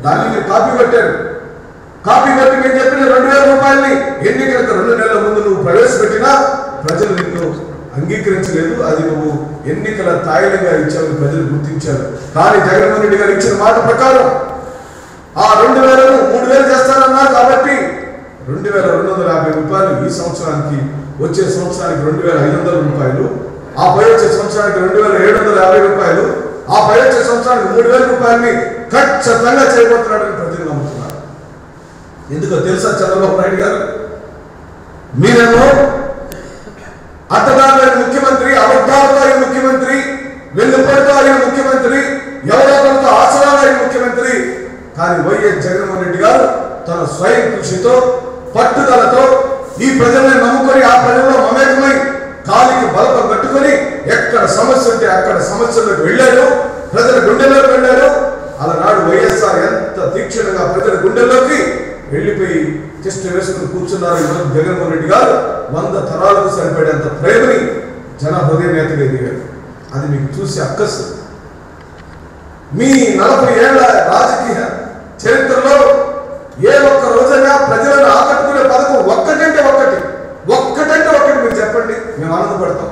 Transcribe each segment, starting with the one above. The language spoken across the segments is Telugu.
దాన్ని మీరు కాపీ కొట్టారు కాపీ కొట్టి మేము చెప్పిన రెండు వేల రూపాయలని ఎన్నికలకు రెండు నెలల ముందు నువ్వు ప్రవేశపెట్టినా ప్రజలు నిన్ను అంగీకరించలేదు అది నువ్వు ఎన్నికల తాయిలంగా ఇచ్చావని ప్రజలు గుర్తించారు కానీ జగన్మోహన్ రెడ్డి గారు ఇచ్చిన మాట ప్రకారం ఆ రెండు వేలను మూడు వేలు చేస్తానన్నారు కాబట్టి రెండు వేల రెండు వందల యాభై రూపాయలు ఈ సంవత్సరానికి వచ్చే సంవత్సరానికి రెండు వేల ఐదు వందల రూపాయలు ఆ పై వచ్చే సంవత్సరానికి రెండు వేల ఏడు వందల యాభై రూపాయలు ఆ పై వచ్చే సంవత్సరానికి మూడు వేల రూపాయలని ఖచ్చితంగా చేయబోతున్నాడని ప్రజలు నమ్ముతున్నారు ఎందుకో తెలుసా చంద్రబాబు నాయుడు గారు మీరేమో అడ్డదారులైన ముఖ్యమంత్రి అబద్ధాలతో అయిన ముఖ్యమంత్రి వెన్నుపడితో అయిన ముఖ్యమంత్రి ఎవరెవరితో ఆసరాలు అయిన ముఖ్యమంత్రి కానీ వైఎస్ జగన్మోహన్ రెడ్డి గారు తన స్వయం కృషితో పట్టుదలతో ఈ ప్రజల్ని నమ్ముకొని ఆ ప్రజల్లో మమేకమై కాలికి బలపం కట్టుకొని ఎక్కడ సమస్య ఉంటే అక్కడ సమస్యలకు వెళ్ళాడు ప్రజల గుండెల్లోకి వెళ్ళాడు అలనాడు వైఎస్ఆర్ ఎంత తీక్షణంగా ప్రజల గుండెల్లోకి వెళ్ళిపోయి చెస్ట్ వేసుకుని కూర్చున్నారు ఈరోజు జగన్మోహన్ రెడ్డి గారు వంద తరాలకు సరిపడేంత ప్రేమని జన హృదయ నేతగా ఎదిగారు అది మీకు చూసి అక్కసు మీ నలభై ఏళ్ల రాజకీయ చరిత్రలో ఏ ఒక్క రోజైనా ప్రజలను ఆకట్టుకునే పథకం ఒక్కటంటే ఒక్కటి ఒక్కటంటే ఒక్కటి మీరు చెప్పండి మేము ఆనందపడతాం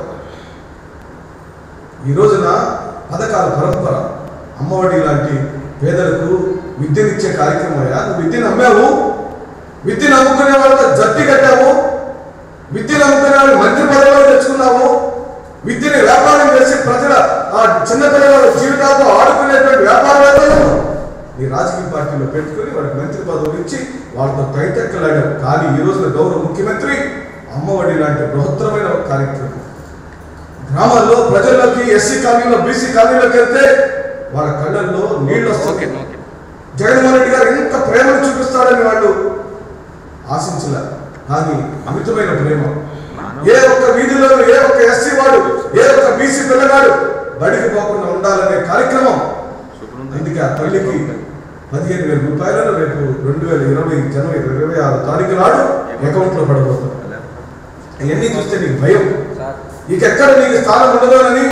ఈ రోజున పథకాల పరంపర అమ్మఒడి లాంటి పేదలకు విద్యనిచ్చే కార్యక్రమమయ్యా నువ్వు విద్యను అమ్మావు విద్యను అమ్ముకునే వాళ్ళతో జట్టి కట్టావు విద్యను అమ్ముకునే వాళ్ళు మంత్రి పదవిలో తెచ్చుకున్నావు విద్యని వ్యాపారం చేసి ప్రజల ఆ చిన్నపిల్లల జీవితాలతో ఆడుకునేటువంటి వ్యాపారవేత్తలను నీ రాజకీయ పార్టీలో పెట్టుకుని వాళ్ళకి మంత్రి పదవులు ఇచ్చి వాళ్ళతో తైతెక్కలాడారు కానీ ఈ రోజున గౌరవ ముఖ్యమంత్రి అమ్మఒడి లాంటి బృహత్తరమైన ఒక కార్యక్రమం గ్రామాల్లో ప్రజల్లోకి ఎస్సీ కాలనీలో బీసీ కాలనీలోకి వెళ్తే వాళ్ళ కళ్ళల్లో నీళ్ళు ఓకే వస్తాయి ఓకే జగన్మోహన్ రెడ్డి గారు ఎంత ప్రేమను చూపిస్తాడని వాళ్ళు ఆశించలే కానీ అమితమైన ప్రేమ ఏ ఒక్క వీధిలో ఏ ఒక్క ఎస్సీ వాడు ఏ ఒక్క బీసీ పిల్లగాడు బడికి పోకుండా ఉండాలనే కార్యక్రమం అందుకే ఆ తల్లికి పదిహేను వేల రూపాయలను రేపు రెండు వేల ఇరవై జనవరి ఇరవై ఆరు తారీఖు నాడు అకౌంట్లో పడబోతుంది అవన్నీ చూస్తే నీకు భయం ఇక ఎక్కడ నీకు స్థానం ఉండదోనని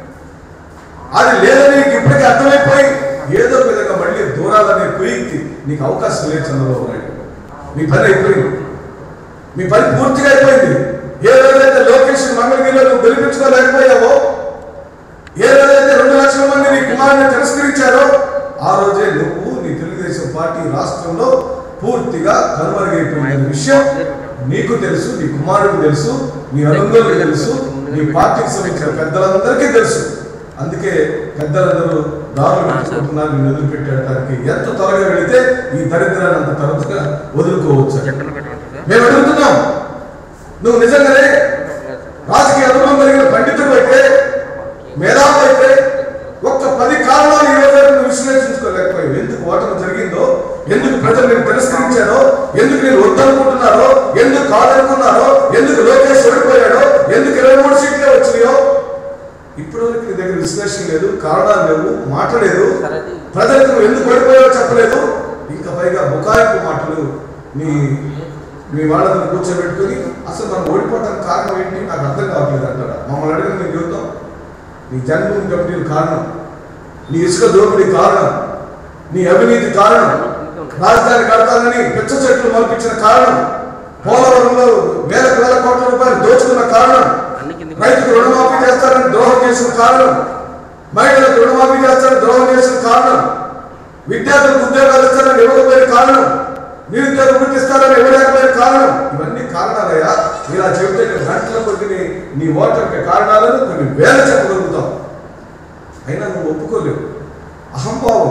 అది లేదని నీకు ఇప్పటికీ అర్థమైపోయి ఏదో ఒక విధంగా మళ్ళీ దూరాలనే కుయిక్కి నీకు అవకాశం లేదు చంద్రబాబు నాయుడు మీ పని అయిపోయింది మీ పని పూర్తిగా అయిపోయింది ఏ రోజైతే లోకేష్ మంగళగిరిలో నువ్వు గెలిపించుకోలేకపోయావో ఏ రోజైతే రెండు లక్షల మంది నీ కుమారుని తిరస్కరించారో ఆ రోజే నువ్వు నీ తెలుగుదేశం పార్టీ రాష్ట్రంలో పూర్తిగా కనుమరుగైపోయిన విషయం నీకు తెలుసు నీ కుమారుడికి తెలుసు నీ అనుంగులకు తెలుసు నీ పార్టీకి సంబంధించిన పెద్దలందరికీ తెలుసు అందుకే పెద్దలందరూ దారులు పెట్టుకుంటున్నారు నిన్ను వదిలిపెట్టడానికి ఎంత త్వరగా వెళితే ఈ దరిద్రాన్ని అంత త్వరగా వదులుకోవచ్చు ఎక్కడ పెట్టమంటారు మేము అడుగుతున్నాం నువ్వు నిజంగానే రాజకీయ అనుభవం కలిగిన పండితుడు అయితే మేధావు అయితే ఒక్క పది కారణాలు ఈ రోజు వరకు నువ్వు విశ్లేషించుకోలేకపోయావు ఎందుకు ఓటమి జరిగిందో ఎందుకు ప్రజలు నేను తిరస్కరించారో ఎందుకు నేను వద్దనుకుంటున్నారో ఎందుకు కాదనుకున్నారో ఎందుకు లోకేష్ ఓడిపోయాడో ఎందుకు ఇరవై మూడు సీట్లే వచ్చినాయో ఇప్పటి వరకు నీ దగ్గర విశ్లేషణ లేదు కారణాలు లేవు మాట్లాడలేదు ప్రజలకు నువ్వు ఎందుకు ఓడిపోయావో చెప్పలేదు ఇంకా పైగా బుకాయింపు మాటలు నీ మీ వాళ్ళని కూర్చోబెట్టుకుని అసలు మనం ఓడిపోవడానికి కారణం ఏంటి నాకు అర్థం కావట్లేదు అంటారా మమ్మల్ని అడిగిన మేము చెబుతాం నీ జన్మభూమి కమిటీలు కారణం నీ ఇసుక దోపిడీ కారణం నీ అవినీతి కారణం రాజధాని కడతానని పిచ్చ చెట్లు మల్పించిన కారణం పోలవరంలో వేలకు వేల కోట్ల రూపాయలు దోచుకున్న కారణం అన్ని కింద రైతుకు రుణమాఫీ చేస్తారని ద్రోహం చేసిన కారణం మహిళలకు రుణమాఫీ చేస్తారని ద్రోహం చేసిన కారణం విద్యార్థులకు ఉద్యోగాలు ఇస్తారని ఇవ్వకపోయిన కారణం నిరుద్యోగ వృత్తి ఇస్తారని ఇవ్వలేకపోయిన కారణం ఇవన్నీ కారణాలయ్యా ఇలా చెబితే నేను గంటల కొద్ది నీ- నీ ఓటర్కి కారణాలను కొన్ని వేల చెప్పగలుగుతాం అయినా నువ్వు ఒప్పుకోలేవు అహంభావం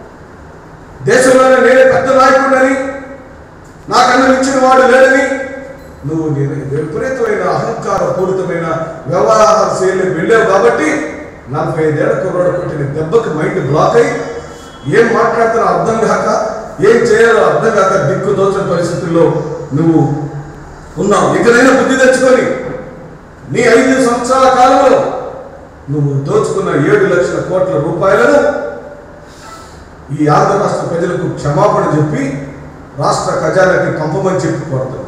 దేశంలోనే నేనే పెద్ద నాయకుడిని నాకన్నా మించిన వాడు లేడని నువ్వు నేను విపరీతమైన అహంకార పూరితమైన వ్యవహార శైలికి వెళ్ళావు కాబట్టి నలభై ఐదేళ్ల కుర్రాడు కొట్టిన దెబ్బకి మైండ్ బ్లాక్ అయి ఏం మాట్లాడుతారో అర్థం కాక ఏం చేయాలో అర్థం కాక దిక్కు దోచని పరిస్థితుల్లో నువ్వు ఉన్నావు ఇకనైనా బుద్ధి తెచ్చుకొని నీ ఐదు సంవత్సరాల కాలంలో నువ్వు దోచుకున్న ఏడు లక్షల కోట్ల రూపాయలను ఈ ఆంధ్ర రాష్ట్ర ప్రజలకు క్షమాపణ చెప్పి రాష్ట్ర ఖజానాకి పంపమని చెప్పి కోరుతున్నాను